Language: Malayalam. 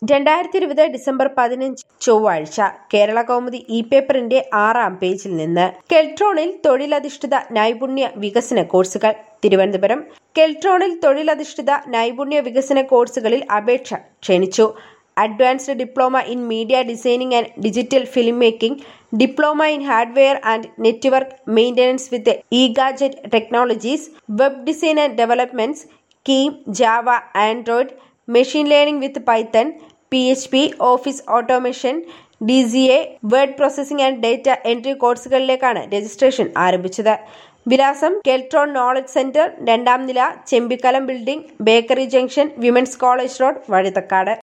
രണ്ടായിരത്തി ഇരുപത് ഡിസംബർ പതിനഞ്ച് ചൊവ്വാഴ്ച കേരള കൗമുദി ഇ പേപ്പറിന്റെ ആറാം പേജിൽ നിന്ന് കെൽട്രോണിൽ തൊഴിലധിഷ്ഠിത നൈപുണ്യ വികസന കോഴ്സുകൾ തിരുവനന്തപുരം കെൽട്രോണിൽ തൊഴിലധിഷ്ഠിത നൈപുണ്യ വികസന കോഴ്സുകളിൽ അപേക്ഷ ക്ഷണിച്ചു advanced diploma in media designing and digital film making diploma in hardware and network maintenance with E gadget technologies web design and developments കീം Java Android machine learning with Python P H P office automation D C A word processing and data entry കോഴ്സുകളിലേക്കാണ് രജിസ്ട്രേഷൻ ആരംഭിച്ചത് വിലാസം കെൽട്രോൺ നോളജ് സെന്റർ രണ്ടാം നില Chembikkalam building bakery junction women's college road Vazhuthacaud